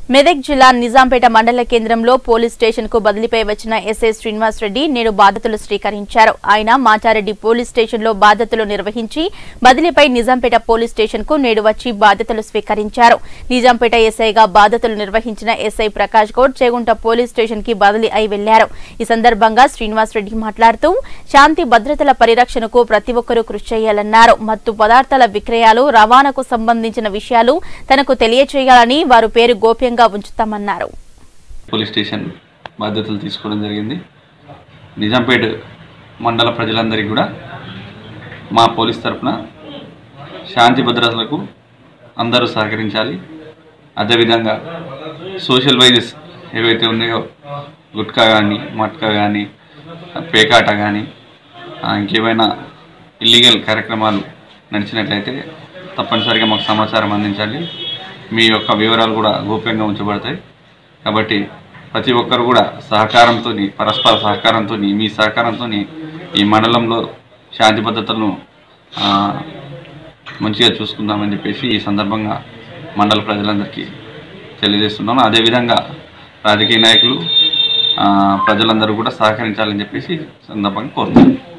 మెదక్ జిల్లా నిజాంపేట మండల కేంద్రంలో పోలీస్ స్టేషన్ కు బదిలీపై వచ్చిన ఎస్ఐ శ్రీనివాస్ రెడ్డి నేడు బాధ్యతలు స్వీకరించారు ఆయన మాచారెడ్డి పోలీస్ స్టేషన్ లో బాధ్యతలు నిర్వహించి బదిలీపై నిజాంపేట పోలీస్ స్టేషన్ కు నేడు వచ్చి బాధ్యతలు స్వీకరించారు నిజాంపేట ఎస్ఐగా బాధ్యతలు నిర్వహించిన SI Prakash Goud Chegunta police station కి బదిలీ అయి వెళ్లారు ఈ సందర్భంగా శ్రీనివాస్ రెడ్డి మాట్లాడుతూ శాంతి భద్రతల పరిరక్షణకు ప్రతి ఒక్కరూ కృషి చేయాలన్నారు మత్తు పదార్థాల విక్రయాలు రవాణాకు సంబంధించిన విషయాలు తనకు తెలియచేయాలని వారు పేరు గోప్యంగా ఉంచుతామన్నారు పోలీస్ స్టేషన్ బాధ్యతలు తీసుకోవడం జరిగింది నిజాంపేట మండల ప్రజలందరికీ కూడా మా పోలీస్ తరఫున శాంతి భద్రతలకు అందరూ సహకరించాలి అదేవిధంగా సోషల్ వైజెస్ ఏవైతే ఉన్నాయో గుట్కా కానీ మట్కా కానీ పేకాట కానీ ఇంకేమైనా ఇల్లీగల్ కార్యక్రమాలు నడిచినట్లయితే తప్పనిసరిగా మాకు సమాచారం అందించాలి మీ యొక్క వివరాలు కూడా గోప్యంగా ఉంచబడతాయి కాబట్టి ప్రతి ఒక్కరు కూడా సహకారంతో పరస్పర సహకారంతో మీ సహకారంతో ఈ మండలంలో శాంతి భద్రతలను ఆ, మంచిగా చూసుకుందామని చెప్పేసి ఈ సందర్భంగా మండల ప్రజలందరికీ తెలియజేస్తున్నాను అదేవిధంగా రాజకీయ నాయకులు ఆ, ప్రజలందరూ కూడా సహకరించాలని చెప్పేసి ఈ సందర్భంగా కోరుతున్నాను